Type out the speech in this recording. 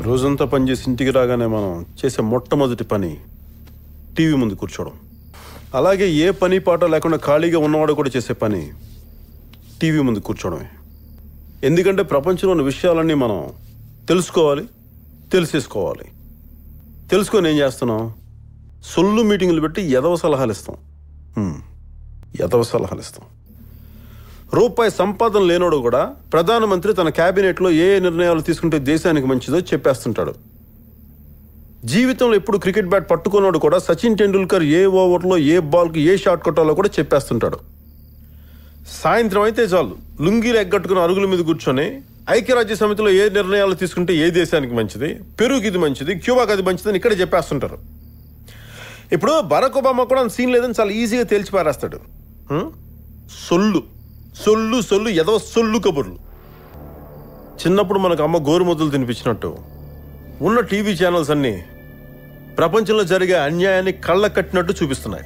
రోజంతా పనిచేసి ఇంటికి రాగానే మనం చేసే మొట్టమొదటి పని టీవీ ముందు కూర్చోవడం అలాగే ఏ పని పాట లేకుండా ఖాళీగా ఉన్నవాడు కూడా చేసే పని టీవీ ముందు కూర్చోవడమే ఎందుకంటే ప్రపంచంలో ఉన్న విషయాలన్నీ మనం తెలుసుకోవాలి తెలిసేసుకోవాలి తెలుసుకొని ఏం చేస్తున్నాం సొల్లు మీటింగులు పెట్టి ఎదవ సలహాలు ఇస్తాం హ్మ్. ఎదవ సలహాలు ఇస్తాం రూపాయి సంపాదన లేనోడు కూడా ప్రధానమంత్రి తన క్యాబినెట్లో ఏ ఏ నిర్ణయాలు తీసుకుంటే దేశానికి మంచిదో చెప్పేస్తుంటాడు జీవితంలో ఎప్పుడు క్రికెట్ బ్యాట్ పట్టుకున్నాడు కూడా సచిన్ టెండూల్కర్ ఏ ఓవర్లో ఏ బాల్కి ఏ షాట్ కొట్టాలో కూడా చెప్పేస్తుంటాడు సాయంత్రం అయితే చాలు లుంగీలు ఎగ్గట్టుకుని అరుగుల మీద కూర్చొని ఐక్యరాజ్య సమితిలో ఏ నిర్ణయాలు తీసుకుంటే ఏ దేశానికి మంచిది పెరుగు ఇది మంచిది క్యూబాకి అది మంచిదని ఇక్కడే చెప్పేస్తుంటారు ఇప్పుడు బరాక్ ఒబామా కూడా అంత సీన్ లేదని చాలా ఈజీగా తేల్చి పారేస్తాడు హ్మ్? సొల్లు సొల్లు సొల్లు ఎదవ సొల్లు కబుర్లు చిన్నప్పుడు మనకు అమ్మ గోరుముద్దలు తినిపించినట్టు ఉన్న టీవీ ఛానల్స్ అన్నీ ప్రపంచంలో జరిగే అన్యాయాన్ని కళ్ళ కట్టినట్టు చూపిస్తున్నాయి